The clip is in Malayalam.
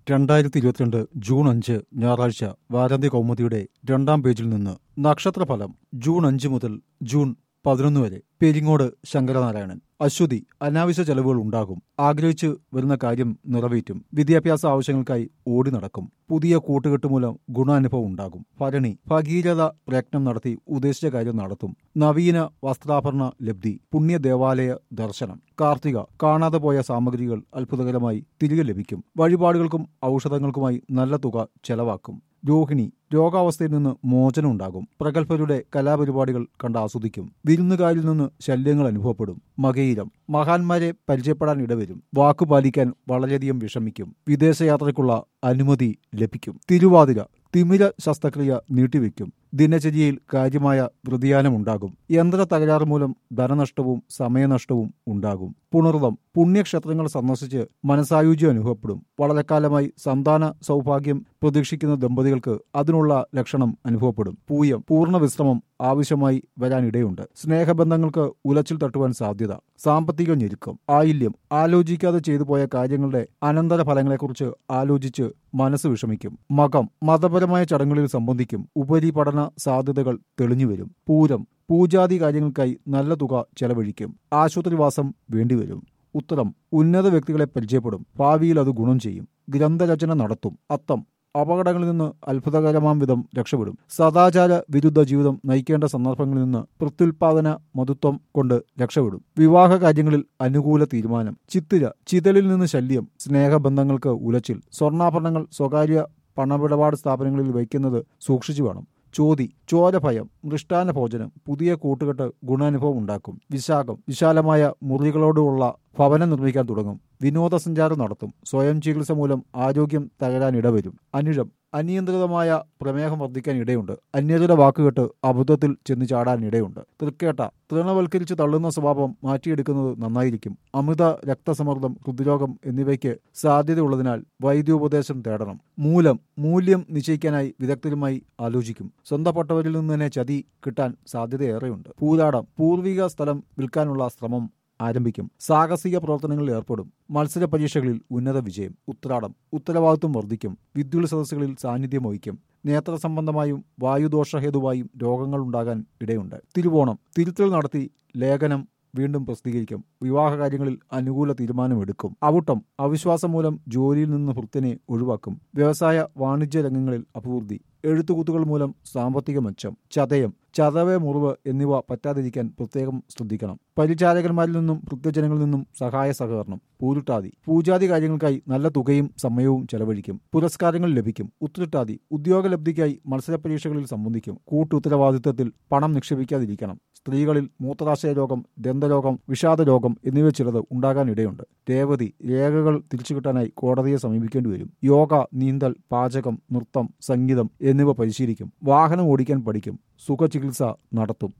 രണ്ടായിരത്തി ഇരുപത്തിരണ്ട് ജൂൺ അഞ്ച് ഞായറാഴ്ച വാരാന്ത്യ കൗമുദിയുടെ രണ്ടാം പേജിൽ നിന്ന് നക്ഷത്രഫലം ജൂൺ അഞ്ച് മുതൽ ജൂൺ പതിനൊന്ന് വരെ പെരിങ്ങോട് ശങ്കരനാരായണൻ അശ്വതി അനാവശ്യ ചെലവുകൾ ഉണ്ടാകും ആഗ്രഹിച്ച് വരുന്ന കാര്യം നിറവേറ്റും വിദ്യാഭ്യാസ ആവശ്യങ്ങൾക്കായി ഓടി നടക്കും പുതിയ കൂട്ടുകെട്ട് മൂലം ഗുണാനുഭവം ഉണ്ടാകും ഭരണി ഭഗീരഥ പ്രയത്നം നടത്തി ഉദ്ദേശിച്ച കാര്യം നടത്തും നവീന വസ്ത്രാഭരണ ലബ്ധി പുണ്യ ദേവാലയ ദർശനം കാർത്തിക കാണാതെ പോയ സാമഗ്രികൾ അത്ഭുതകരമായി തിരികെ ലഭിക്കും വഴിപാടുകൾക്കും ഔഷധങ്ങൾക്കുമായി നല്ല തുക ചെലവാക്കും രോഹിണി രോഗാവസ്ഥയിൽ നിന്ന് മോചനം ഉണ്ടാകും പ്രഗത്ഭരുടെ കലാപരിപാടികൾ കണ്ട് ആസ്വദിക്കും വിരുന്നുകാരിൽ നിന്ന് ശല്യങ്ങൾ അനുഭവപ്പെടും മകയിരം മഹാന്മാരെ പരിചയപ്പെടാൻ ഇടവരും വാക്കു പാലിക്കാൻ വളരെയധികം വിഷമിക്കും വിദേശയാത്രയ്ക്കുള്ള അനുമതി ലഭിക്കും തിരുവാതിര തിമിര ശസ്ത്രക്രിയ നീട്ടിവെക്കും ദിനചര്യയിൽ കാര്യമായ വ്യതിയാനമുണ്ടാകും യന്ത്ര തകരാറ് മൂലം ധനനഷ്ടവും സമയനഷ്ടവും ഉണ്ടാകും പുണർതം പുണ്യക്ഷേത്രങ്ങൾ സന്ദർശിച്ച് മനസായുജ്യം അനുഭവപ്പെടും വളരെക്കാലമായി സന്താന സൗഭാഗ്യം പ്രതീക്ഷിക്കുന്ന ദമ്പതികൾക്ക് അതിനുള്ള ലക്ഷണം അനുഭവപ്പെടും പൂയം പൂർണ്ണ വിശ്രമം ആവശ്യമായി വരാനിടയുണ്ട് സ്നേഹബന്ധങ്ങൾക്ക് ഉലച്ചിൽ തട്ടുവാൻ സാധ്യത സാമ്പത്തിക ഞെരുക്കം ആയില്യം ആലോചിക്കാതെ ചെയ്തു പോയ കാര്യങ്ങളുടെ അനന്തര ഫലങ്ങളെക്കുറിച്ച് ആലോചിച്ച് മനസ്സ് വിഷമിക്കും മകം മതപരമായ ചടങ്ങുകളിൽ സംബന്ധിക്കും ഉപരിപഠന സാധ്യതകൾ തെളിഞ്ഞുവരും പൂരം പൂജാതി കാര്യങ്ങൾക്കായി നല്ല തുക ചെലവഴിക്കും ആശുപത്രിവാസം വേണ്ടിവരും ഉത്തരം ഉന്നത വ്യക്തികളെ പരിചയപ്പെടും ഭാവിയിൽ അത് ഗുണം ചെയ്യും ഗ്രന്ഥരചന നടത്തും അത്തം അപകടങ്ങളിൽ നിന്ന് അത്ഭുതകരമാം വിധം രക്ഷപ്പെടും സദാചാര വിരുദ്ധ ജീവിതം നയിക്കേണ്ട സന്ദർഭങ്ങളിൽ നിന്ന് പ്രത്യുൽപാദന മധുത്വം കൊണ്ട് രക്ഷപ്പെടും വിവാഹ കാര്യങ്ങളിൽ അനുകൂല തീരുമാനം ചിത്തിര ചിതലിൽ നിന്ന് ശല്യം സ്നേഹബന്ധങ്ങൾക്ക് ഉലച്ചിൽ സ്വർണ്ണാഭരണങ്ങൾ സ്വകാര്യ പണമിടപാട് സ്ഥാപനങ്ങളിൽ വയ്ക്കുന്നത് സൂക്ഷിച്ചു വേണം ചോതി ചോരഭയം മൃഷ്ടാന ഭോജനം പുതിയ കൂട്ടുകെട്ട് ഗുണാനുഭവം ഉണ്ടാക്കും വിശാഖം വിശാലമായ മുറികളോടുള്ള ഭവനം നിർമ്മിക്കാൻ തുടങ്ങും വിനോദസഞ്ചാരം നടത്തും സ്വയം ചികിത്സ മൂലം ആരോഗ്യം തകരാൻ ഇടവരും അനിഴം അനിയന്ത്രിതമായ പ്രമേഹം വർദ്ധിക്കാൻ ഇടയുണ്ട് അന്യരുടെ വാക്കുകേട്ട് അബദ്ധത്തിൽ ചെന്ന് ചാടാൻ ഇടയുണ്ട് തൃക്കേട്ട തൃണവൽക്കരിച്ച് തള്ളുന്ന സ്വഭാവം മാറ്റിയെടുക്കുന്നത് നന്നായിരിക്കും അമിത രക്തസമ്മർദ്ദം ഹൃദ്രോഗം എന്നിവയ്ക്ക് സാധ്യതയുള്ളതിനാൽ വൈദ്യോപദേശം തേടണം മൂലം മൂല്യം നിശ്ചയിക്കാനായി വിദഗ്ധരുമായി ആലോചിക്കും സ്വന്തപ്പെട്ടവരിൽ നിന്ന് തന്നെ ചതി കിട്ടാൻ സാധ്യതയേറെയുണ്ട് പൂരാടം പൂർവിക സ്ഥലം വിൽക്കാനുള്ള ശ്രമം ആരംഭിക്കും സാഹസിക പ്രവർത്തനങ്ങളിൽ ഏർപ്പെടും മത്സര പരീക്ഷകളിൽ ഉന്നത വിജയം ഉത്രാടം ഉത്തരവാദിത്വം വർദ്ധിക്കും വിദ്യുൽ സദസ്സുകളിൽ സാന്നിധ്യം വഹിക്കും നേത്ര സംബന്ധമായും വായുദോഷഹേതുവായും രോഗങ്ങൾ ഉണ്ടാകാൻ ഇടയുണ്ട് തിരുവോണം തിരുത്തൽ നടത്തി ലേഖനം വീണ്ടും പ്രസിദ്ധീകരിക്കും വിവാഹ കാര്യങ്ങളിൽ അനുകൂല തീരുമാനമെടുക്കും അവുട്ടം അവിശ്വാസം മൂലം ജോലിയിൽ നിന്ന് ഭൃത്തിനെ ഒഴിവാക്കും വ്യവസായ വാണിജ്യ രംഗങ്ങളിൽ അഭിവൃദ്ധി എഴുത്തുകുത്തുകൾ മൂലം സാമ്പത്തിക മെച്ചം ചതയം ചതവേ മുറിവ് എന്നിവ പറ്റാതിരിക്കാൻ പ്രത്യേകം ശ്രദ്ധിക്കണം പരിചാരകന്മാരിൽ നിന്നും ഭൃത്യജനങ്ങളിൽ നിന്നും സഹായ സഹകരണം പൂരുട്ടാതി പൂജാതി കാര്യങ്ങൾക്കായി നല്ല തുകയും സമയവും ചെലവഴിക്കും പുരസ്കാരങ്ങൾ ലഭിക്കും ഉത്രട്ടാതി ഉദ്യോഗലബ്ധിക്കായി മത്സര പരീക്ഷകളിൽ സംബന്ധിക്കും കൂട്ടുത്തരവാദിത്വത്തിൽ പണം നിക്ഷേപിക്കാതിരിക്കണം സ്ത്രീകളിൽ മൂത്രാശയ രോഗം ദന്തരോഗം വിഷാദരോഗം എന്നിവ ചിലത് ഉണ്ടാകാൻ ഇടയുണ്ട് രേവതി രേഖകൾ തിരിച്ചുകിട്ടാനായി കോടതിയെ സമീപിക്കേണ്ടി വരും യോഗ നീന്തൽ പാചകം നൃത്തം സംഗീതം എന്നിവ പരിശീലിക്കും വാഹനം ഓടിക്കാൻ പഠിക്കും സുഖചികിത്സ നടത്തും